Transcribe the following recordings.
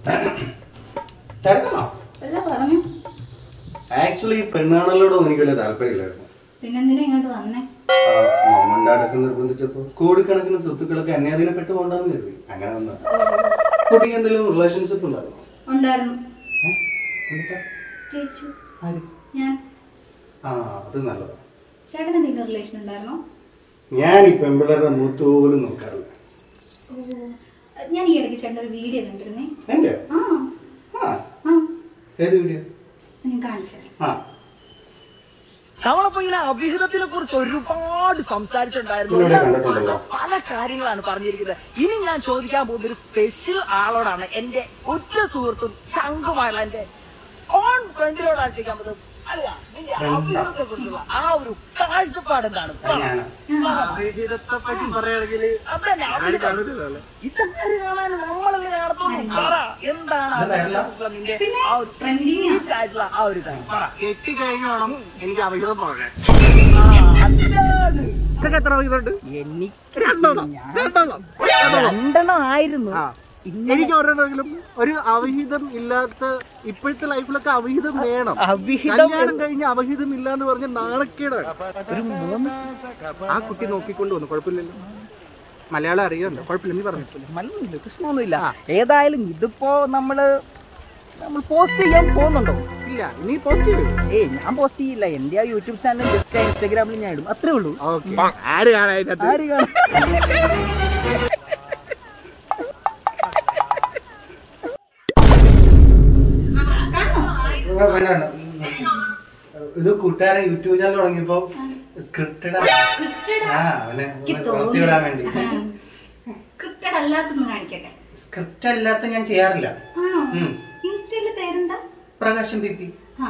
തിരക്കണോ അല്ല പറഞ്ഞു ആക്ച്വലി പെണ്ണാണല്ലോടൊന്നും എനിക്ക് വലിയ താല്പര്യമില്ലായിരുന്നു പിന്നെന്തിനാ ഇങ്ങോട്ട് വന്നേ മമ്മന്റെ അടക്കം നിർബന്ധിച്ചപ്പോ കോടിക്കണക്കിന് സ്വത്തുക്കളൊക്കെ അന്യാധീനപ്പെട്ട് പോണ്ടെന്ന് കരുതി അങ്ങനെ വന്നാ കുട്ടിക്ക് എന്തെങ്കിലും റിലേഷൻഷിപ്പ് ഉണ്ടായിരുന്നു ഉണ്ടായിരുന്നു എന്നിട്ടാ? ചേച്ചു ആര്? ഞാൻ ആ അത് നല്ലതാ ചേട്ടൻ എന്തെങ്കിലും റിലേഷൻ ഉണ്ടായിരുന്നോ ഞാൻ ഈ പെമ്പിള്ളേരുടെ മൂത്ത് പോലും നോക്കാറില്ല ഓ ഞാൻ ഈ ഇടയ്ക്ക് ചേട്ടൻ ഒരു വീഡിയോ കണ്ടിരുന്നേ എന്റെ ആ ആ ആ ഏത് വീഡിയോ ഞാൻ കാണിച്ചു തരാം ആ നമ്മളപ്പോ ഇങ്ങനെ അവിഹിതത്തിനെ കുറിച്ച് ഒരുപാട് സംസാരിച്ചിട്ടുണ്ടായിരുന്നു ഇതിലൂടെ എല്ലാം കണ്ടിട്ടുണ്ടല്ലോ. പല- പല കാര്യങ്ങളാണ് പറഞ്ഞിരിക്കുന്നത് ഇനി ഞാൻ ചോദിക്കാൻ പോകുന്ന ഒരു സ്പെഷ്യൽ ആളോടാണ് എന്റെ ഒറ്റ സുഹൃത്തും ശംഖുമായുള്ള എന്റെ ഓൺ ഫ്രണ്ടിനോടാണ് ചോദിക്കാൻ പോകുന്നത് അല്ല നിന്റെ അവിഹിതത്തെ കുറിച്ചുള്ള ആ ഒരു കാഴ്ചപ്പാട് എന്താണ് ഞാനാ അവിഹിതത്തെ പറ്റി പറയുകയാണെങ്കിൽ അതന്നെ അവിഹിതം. ഇതങ്ങനെ കാണാൻ നമ്മളല്ലേ കാണത്തുള്ളൂ പറ എന്താണ് ഇത് വരല? അതിനെക്കുറിച്ചുള്ള നിന്റെ പിന്നെ ആ ഒരു trending ആ. complete ആയിട്ടുള്ള ആ ഒരു കാര്യം പറ കെട്ടി കഴിഞ്ഞ് വേണം എനിക്ക് അവിഹിതം പറയാൻ ആ, അതാണ് ഇതൊക്കെ എത്ര അവിഹിതമുണ്ട് എനിക്ക് രണ്ടെണ്ണം ഞാൻ- രണ്ടെണ്ണം രണ്ടെണ്ണം ആയിരുന്നു ആ. ഇങ്ങനെ എനിക്ക് ഒരെണ്ണമെങ്കിലും ഒരു അവിഹിതം ഇല്ലാത്ത ഇപ്പോഴത്തെ ലൈഫിലൊക്കെ അവിഹിതം വേണം അവിഹിതം കല്യാണം കഴിഞ്ഞ് അവിഹിതം ഇല്ല എന്ന് പറഞ്ഞ നാണക്കേടാണ് ഒരു മൂന്ന് ആ കുട്ടി നോക്കിക്കൊണ്ട് വന്നു കുഴപ്പമില്ലല്ലോ മലയാളം അറിയാമല്ലോ കുഴപ്പമില്ല നീ പറഞ്ഞു മല്ലൊന്നുമില്ല പ്രശ്നമൊന്നുമില്ല ഏതായാലും ഇതിപ്പോ നമ്മള് നമ്മൾ പോസ്റ്റ് ചെയ്യാൻ പോകുന്നുണ്ടോ ഇല്ല നീ പോസിറ്റീവ് ഏയ് ഞാൻ പോസ്റ്റ് ചെയ്യില്ല എന്റെ ആ യൂട്യൂബ് ചാനൽ ജസ്റ്റ് ഇൻസ്റ്റാഗ്രാമിൽ ഞാൻ ഇടും അത്രേ ഉള്ളൂ ഓക്കെ ആര് കാണാൻ അതിനകത്ത് ആര് കാണും? കാണോ വേണ്ട. ഇത് കൂട്ടുകാരൻ യൂട്യൂബ് ചാനൽ തുടങ്ങിയപ്പോ സ്ക്രിപ്റ്റഡ് സ്ക്രിപ്റ്റഡ് ആ അവനെ എനിക്ക് വളർത്തി വിടാൻ വേണ്ടി സ്ക്രിപ്റ്റഡ് അല്ലാത്തൊന്ന് കാണിക്കട്ടെ സ്ക്രിപ്റ്റ് അല്ലാത്ത ഞാൻ ചെയ്യാറില്ല ആണോ ഉം. ഇൻസ്റ്റയിലെ പേരെന്താ പ്രകാശം പി പി ആ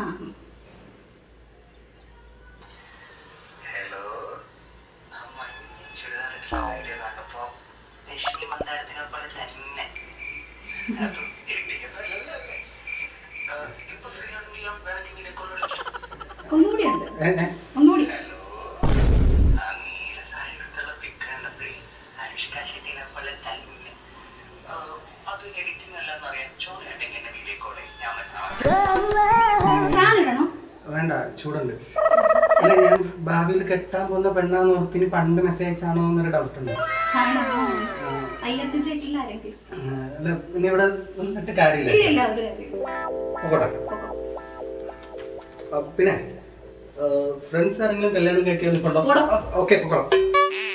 ഹലോ ആ മഞ്ഞ ചുരിദാറിട്ടുള്ള വീഡിയോ കണ്ടപ്പോ ലക്ഷ്മി മന്ദാരത്തിനെ പോലെ തന്നെ അത് ഇടിക്കുന്നതല്ലല്ലോ അല്ലേ? ആ, ഇപ്പൊ ഫ്രീ ആണെങ്കിൽ ഞാൻ വേണമെങ്കിൽ വീഡിയോ കോൾ വിളിക്കാം ഒന്നുകൂടി ഉണ്ട് ഏ, ഏ. ഒന്നുകൂടി ഹലോ ആ നീല സാരിടുത്തുള്ള പിക്ക് കണ്ടപ്പോഴേ അനുഷ്ക ശെട്ടിനെ പോലെ തന്നെ ആ, അത് എഡിറ്റിംഗ് അല്ലാന്ന് അറിയാൻ ചോദിച്ചിട്ടെങ്കിൽ എന്നെ വീഡിയോ കോൾ ഞാൻ വരാം ഫാൻ ഇടണോ വേണ്ട ചൂടുണ്ട് അല്ല ഞാൻ ഭാവിയിൽ കെട്ടാൻ പോകുന്ന പെണ്ണാന്ന് ഓർത്തിന് പണ്ട് മെസ്സേജ് അയച്ചാണോ എന്നൊരു ഡൗട്ട് ഉണ്ട് ആണോ അയ്യത്തിന് പറ്റില്ല ആരെങ്കിലും ആ, അല്ല ഇനി ഇവിടെ വന്നിട്ട് കാര്യമില്ല ഇല്ല ഇല്ല ഒരു കാര്യം പോകട്ടെ ആ, പിന്നെ ഫ്രണ്ട്സ് ആരെങ്കിലും കല്യാണം കഴിക്കാൻ പോടാ. ഓക്കെ പോകണം